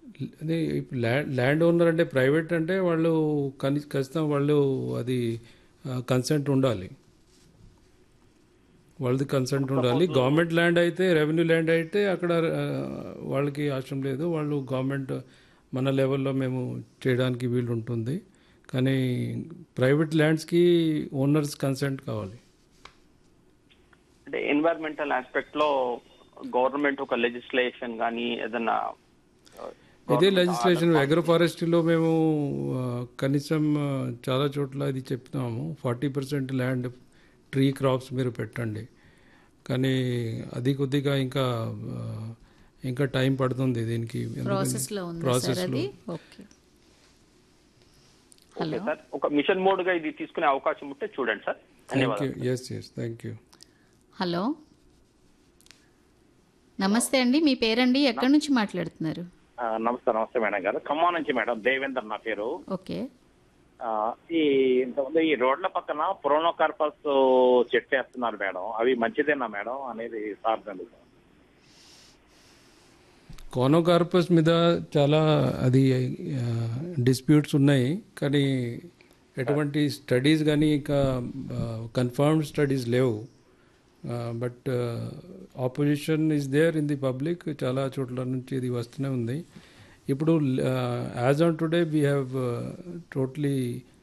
అదే ఇప్పుడు land land owner అంటే ప్రైవేట్ అంటే వాళ్ళు కని ఖచ్చితంగా వాళ్ళు అది కన్సెంట్ ఉండాలి వాళ్ళది కన్సెంట్ ఉండాలి గవర్నమెంట్ ల్యాండ్ అయితే రెవెన్యూ ల్యాండ్ అయితే అక్కడ ఆ, వాళ్ళకి అవసరం లేదు వాళ్ళు గవర్నమెంట్ మన లెవెల్లో మేము చేయడానికి వీలు ఉంటుంది కానీ ప్రైవేట్ ల్యాండ్స్కి ఓనర్స్ కన్సెంట్ కావాలి అంటే ఎన్వైరన్మెంటల్ ఆస్పెక్ట్ లో గవర్నమెంట్ ఒక లెజిస్లేషన్ కానీ ఏదన్నా ఆ, ఇదే government లెజిస్లేషన్ order అగ్రో ఫారెస్ట్రీలో మేము ఆ, కనీసం ఆ, చాలా చోట్ల ఇది చెప్తున్నాము forty percent land tree crops మీరు పెట్టండి కానీ అది కొద్దిగా ఇంకా ఆ, ఇంకా టైం పడుతుంది దీనికి ప్రాసెస్ లో ఉంది సార్ ప్రాసెస్లో అది ఓకే ఓకే సార్ ఒక మిషన్ మోడ్ గా ఇది తీసుకునే అవకాశం ఉంటే చూడండి సార్ థ్యాంక్ యూ ధన్యవాదాలు yes yes thank you hello నమస్తే అండి మీ పేరండి ఎక్కడి నుంచి మాట్లాడుతున్నారు ఆ, నమస్తే నమస్తే మేడం గారు ఖమ్మం నుంచి మేడం దేవేందర్ నా పేరు ఓకే ఆ, ఈ ఇంతకుముందు ఈ రోడ్ల పక్కన ప్రోనోకార్పస్ చెట్టు వేస్తున్నారు మేడం అవి మంచిదేనా మేడం అనేది సార్ అడుగుతాను కోనోకార్పస్ మీద చాలా అది డిస్ప్యూట్స్ ఉన్నాయి కానీ ఎటువంటి స్టడీస్ కానీ ఇంకా కన్ఫర్మ్డ్ స్టడీస్ లేవు but opposition is there in the public చాలా చోట్ల నుంచి ఇది వస్తూనే ఉంది ఇప్పుడు as on today we have totally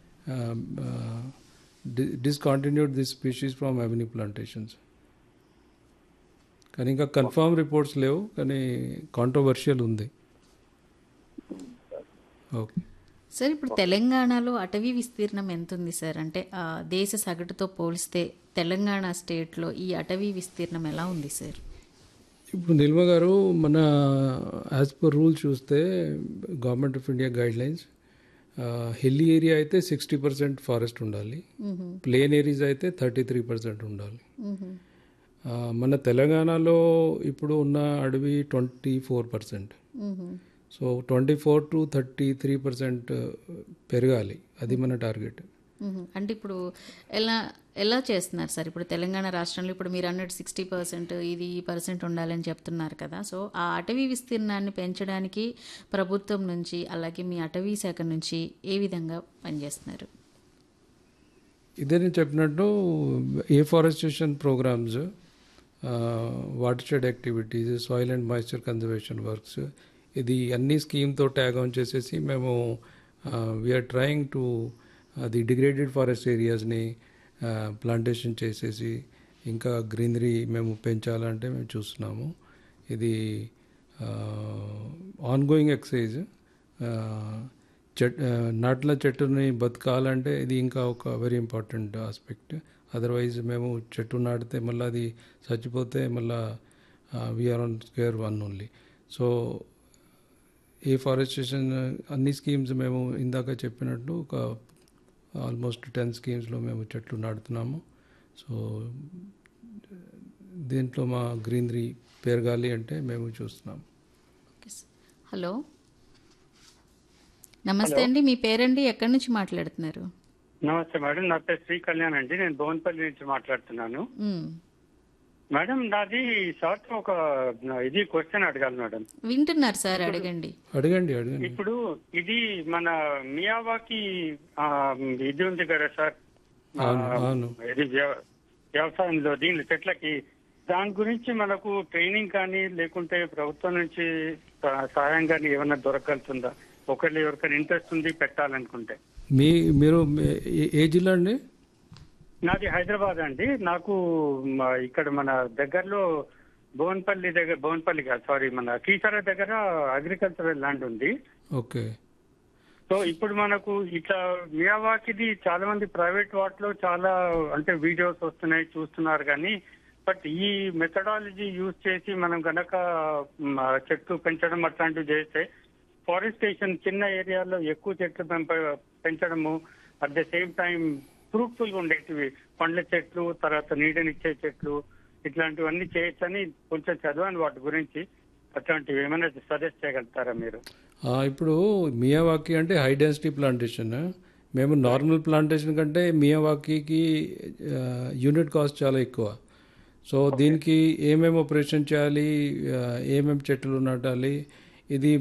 discontinued this species from avenue plantations కానీ ఇంకా కన్ఫర్మ్ రిపోర్ట్స్ లేవు కానీ కాంట్రవర్షియల్ ఉంది ఓకే సార్ ఇప్పుడు తెలంగాణలో అటవీ విస్తీర్ణం ఎంత ఉంది సార్ అంటే ఆ, దేశ సగటుతో పోలిస్తే తెలంగాణ స్టేట్లో ఈ అటవీ విస్తీర్ణం ఎలా ఉంది సార్ ఇప్పుడు నిల్మ గారు మన యాజ్ పర్ రూల్ చూస్తే government of India guidelines hilly area అయితే సిక్స్టీ పర్సెంట్ ఫారెస్ట్ ఉండాలి ప్లేన్ ఏరియాస్ అయితే థర్టీ త్రీ పర్సెంట్ ఉండాలి ఆ, మన తెలంగాణలో ఇప్పుడు ఉన్న అడవి twenty four percent so twenty four to thirty three percent పెరగాలి అది మన టార్గెట్ మ్మ్. అంటే ఇప్పుడు ఎలా ఎలా చేస్తున్నారు సార్ ఇప్పుడు తెలంగాణ రాష్ట్రంలో ఇప్పుడు మీరు అన్నట్టు సిక్స్టీ పర్సెంట్ ఇది ఈ పర్సెంట్ ఉండాలని చెప్తున్నారు కదా సో ఆ అటవీ విస్తీర్ణాన్ని పెంచడానికి ప్రభుత్వం నుంచి అలాగే మీ అటవీ శాఖ నుంచి ఏ విధంగా పనిచేస్తున్నారు ఇదే నేను చెప్పినట్టు afforestation programs watershed activities soil and moisture conservation works ఇది అన్ని స్కీమ్తో ట్యాగ్ ఆన్ చేసేసి మేము we are trying to the degraded forest ఏరియాస్ని ప్లాంటేషన్ చేసేసి ఇంకా గ్రీనరీ మేము పెంచాలంటే మేము చూస్తున్నాము ఇది ఆన్గోయింగ్ ఎక్సైజ్ చెట్ నాట్ల చెట్టుని బతకాలంటే ఇది ఇంకా ఒక వెరీ ఇంపార్టెంట్ ఆస్పెక్ట్ అదర్వైజ్ మేము చెట్టు నాటితే మళ్ళీ అది చచ్చిపోతే మళ్ళీ we are on square one only so afforestation అన్ని స్కీమ్స్ మేము ఇందాక చెప్పినట్టు ఒక ఆల్మోస్ట్ టెన్ స్కీమ్స్లో మేము చెట్లు నాటుతున్నాము సో దీంట్లో మా గ్రీనరీ పెరగాలి అంటే మేము చూస్తున్నాము ఓకే సార్. హలో నమస్తే అండి మీ పేరండి ఎక్కడి నుంచి మాట్లాడుతున్నారు నమస్తే మేడం నా పేరు శ్రీ కళ్యాణ్ అండి నేను భువన్పల్లి నుంచి మాట్లాడుతున్నాను మ్మ్. మేడం నాది సార్ ఒక ఇది క్వశ్చన్ అడగాలి మేడం వింటున్నారు సార్ అడగండి అడగండి అడగండి ఇప్పుడు ఇది మన మియావాకి ఆ, ఇది ఉంది కదా సార్ ఆ, అవును, అవును. ఇది వ్య- వ్యవసాయంలో దీని చెట్లకి దాని గురించి మనకు ట్రైనింగ్ కానీ లేకుంటే ప్రభుత్వం నుంచి సహ- సహాయం కానీ ఏమైనా దొరకగలుగుతుందా ఒకళ్ళు ఎవరికైనా ఇంట్రెస్ట్ ఉంది పెట్టాలనుకుంటే మీ మీరు ఏ- ఏ జిల్లా అండి నాది హైదరాబాద్ అండి నాకు మ- ఇక్కడ మన దగ్గరలో భువన్పల్లి దగ్గర భువన్పల్లి కాదు సారీ మన కీసర దగ్గర అగ్రికల్చరల్ ల్యాండ్ ఉంది ఓకే సో ఇప్పుడు మనకు ఇట్లా మియావాకిది చాలా మంది ప్రైవేట్ వాటిలో చాలా అంటే వీడియోస్ వస్తున్నాయి చూస్తున్నారు కానీ బట్ ఈ మెథడాలజీ యూజ్ చేసి మనం గనక మ, చెట్లు పెంచడం అట్లాంటివి చేస్తే ఫారెస్టేషన్ చిన్న ఏరియాలో ఎక్కువ చెట్లు పెంప పెంచడము at the same time fruitful గా ఉండేటివి పండ్ల చెట్లు తర్వాత నీడనిచ్చే చెట్లు ఇట్లాంటివన్నీ చేయొచ్చని కొంచెం చదివాను వాటి గురించి అట్లాంటివి ఏమైనా సజెస్ట్ చేయగలుగుతారా మీరు ఆ, ఇప్పుడు మియావాకి అంటే హై డెన్సిటీ ప్లాంటేషన్ మేము నార్మల్ ప్లాంటేషన్ కంటే మియావాకీకి యూనిట్ కాస్ట్ చాలా ఎక్కువ సో దీనికి ఏమేమి ఆపరేషన్ చేయాలి ఆ, ఏమేమి చెట్లు నాటాలి ఇది